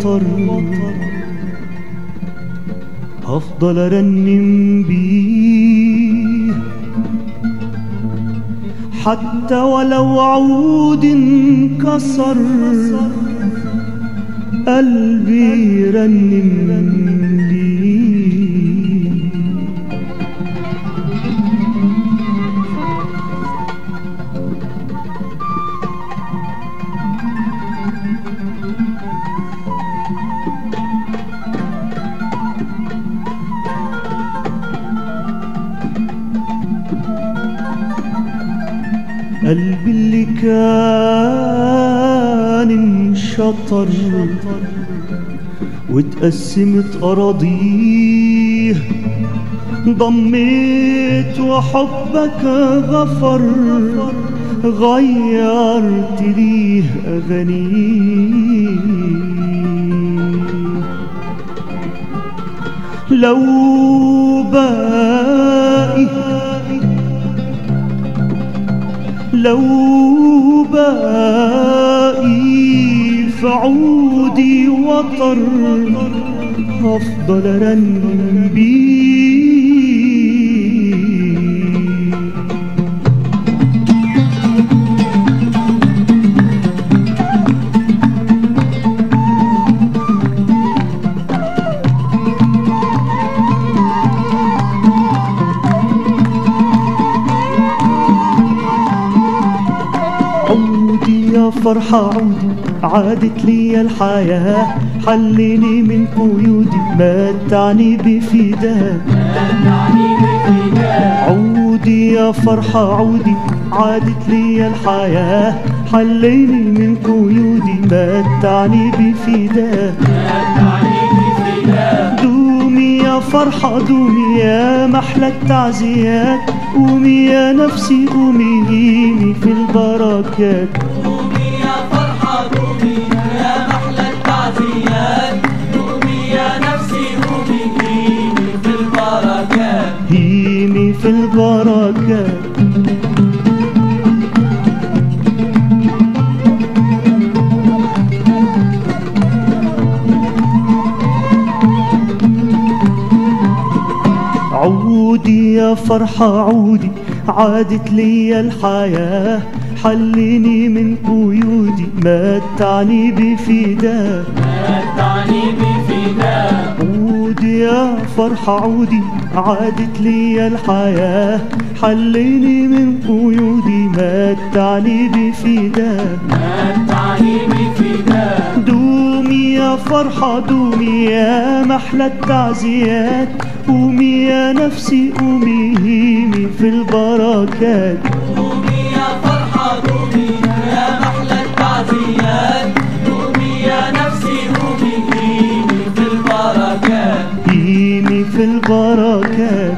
وطر هفضل ارنم بيه حتى ولو عود انكسر قلبي يرنم ليه قلبي اللي كان انشطر واتقسمت أراضيه ضميت وحبك غفر غيرت ليه أغانيه لو باقي لو باقي في عودي وطر هفضل ارنم بيه عودي يا فرحة عودي عادت لي الحياة حلني من قيودي متعني بفداك عودي يا فرحة عودي عادت لي الحياة حلني من قيودي متعني بفداك دومي يا فرحة دومي يا محلى التعزيات قومي يا نفسي قومي هيني في البركات قومي يا فرحة قومي يا محلى التعزيات قومي يا نفسي قومي هيني في البركات هيني في البركات عودي يا فرحة عودي عادت لي الحياة حلني من قيودي متعني بفداك متعني بفداك عودي يا فرحة عودي عادت لي الحياة حلني من قيودي متعني بفداك متعني بفداك دومي يا فرحة دومي يا محلى التعزيات قومي يا نفسي قومي هيمي في البركات قومي يا فرحة قومي يا محلى التعزيات قومي يا نفسي قومي هيني في البركات هيمي في البركات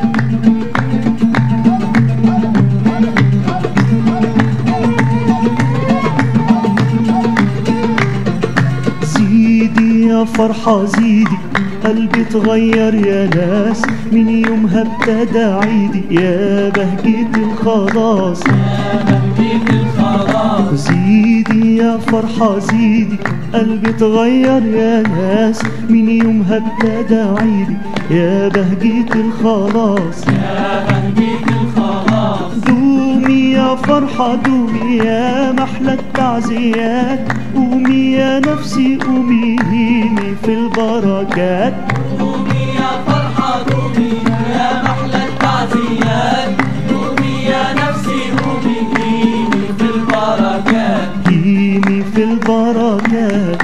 زيدي يا فرحة زيدي قلبي اتغير يا ناس من يومها ابتدى عيدي يا بهجة الخلاص بهديك الخلاص زيدي يا فرحة زيدي قلبي اتغير يا ناس من يومها ابتدى عيدي يا بهجة الخلاص يا بهديك الخلاص دومي يا فرحة دومي يا محلى التعزيات قومي يا نفسي قومي هيني في البركات قومي يا فرحة قومي يا محلى التعزيات قومي يا نفسي قومي هيني في البركات هيني في البركات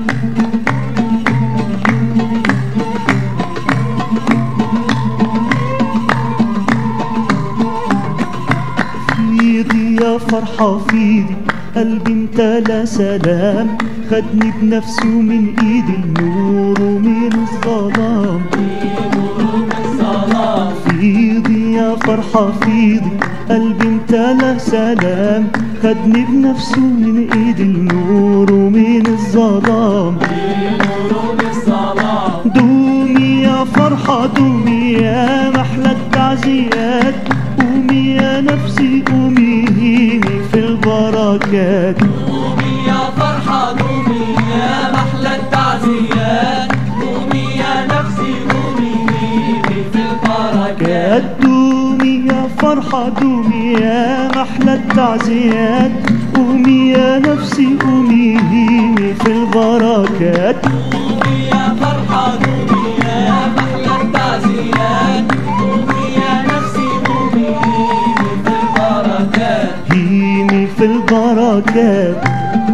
فيضي يا فرحة فيضي قلبي امتلا سلام خدني بنفسه من ايدي النور ومن الظلام الصلاة فيضي يا فرحة فيضي قلبي امتلا سلام خدني بنفسه من ايدي النور ومن الظلام نور بالصلاة دومي يا فرحة دومي يا محلى التعزيات قومي يا نفسي قومي في البركات قومي يا فرحة قومي يا محلى التعزيات قومي يا فرحة دومي يا محلى التعزيات قومي يا نفسي قومي هيمي في البركات قومي يا فرحة قومي يا محلى التعزيات قومي يا نفسي قومي هيمي في البركات هيمي في البركات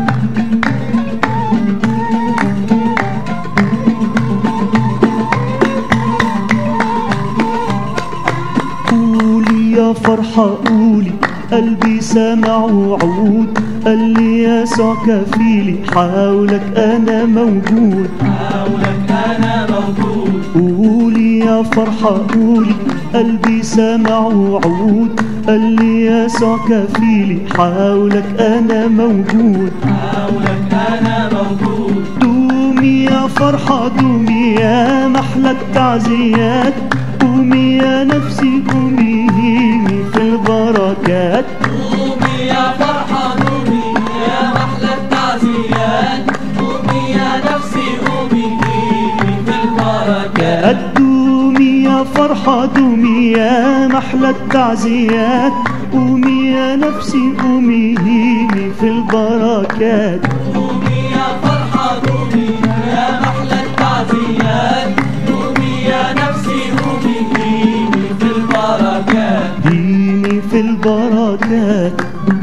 قولي يا فرحة قولي قلبي سمع وعود قال لي يسوع كفيلي حولك أنا موجود حولك أنا موجود قولي يا فرحة قولي قلبي سمع وعود قال لي يسوع كفيلي حولك أنا موجود حولك أنا موجود دومي يا فرحة دومي يا محلى التعزيات قومي يا نفسي قومي هيمي في البركات قومي يا فرحة قومي يا محلى التعزيات قومي يا نفسي قومي هيمي في البركات دومي يا فرحة دومي يا محلى التعزيات قومي يا نفسي قومي هيمي في البركات قومي يا فرحة قومي يا محلى التعزيات قومي يا نفسي قومي هيمي في البركات هيمي في البركات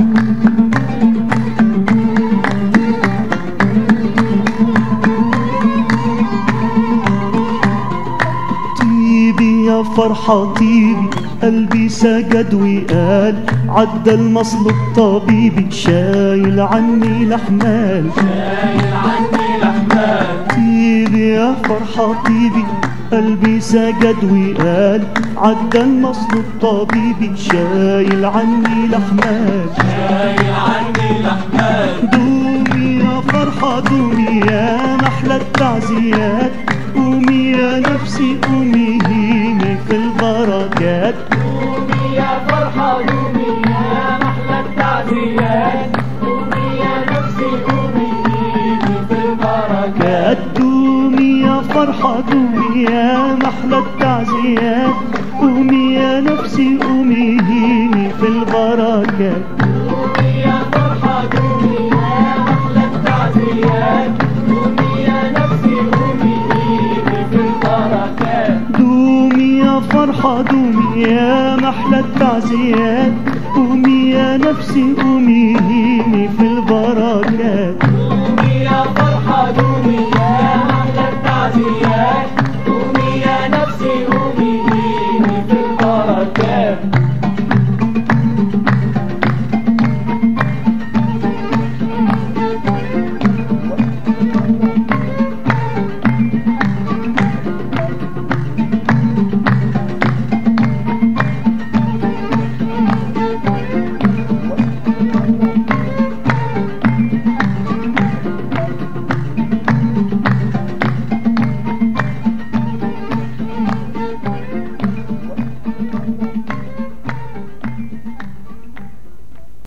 طيبي يا فرحة طيبي قلبي سجد وقال عدى المصل الطبيبي شايل عني الأحمال شايل عني الأحمال طيبي يا فرحة طيبي قلبي سجد وقال عدى المصل الطبيبي شايل عني الأحمال شايل عني الأحمال دومي يا فرحة دومي يا محلى التعزيات قومي يا نفسي قومي هيمي في البركات قومي يا فرحة قومي يا محلى التعزيات قومي يا نفسي قومي هيمي في البركات دومي يا فرحة دومي يا محلى التعزيات قومي يا نفسي قومي هيمي في البركات قومي يا فرحة قومي يا محلى التعزيات قومي يا نفسي قومي هيمي في البركات دومي يا فرحة دومي يا محلى التعزيات قومي يا نفسي قومي هيمي في البركات قومي يا فرحة قومي يا محلى التعزيات قومي يا نفسي قومي هيمي في البركات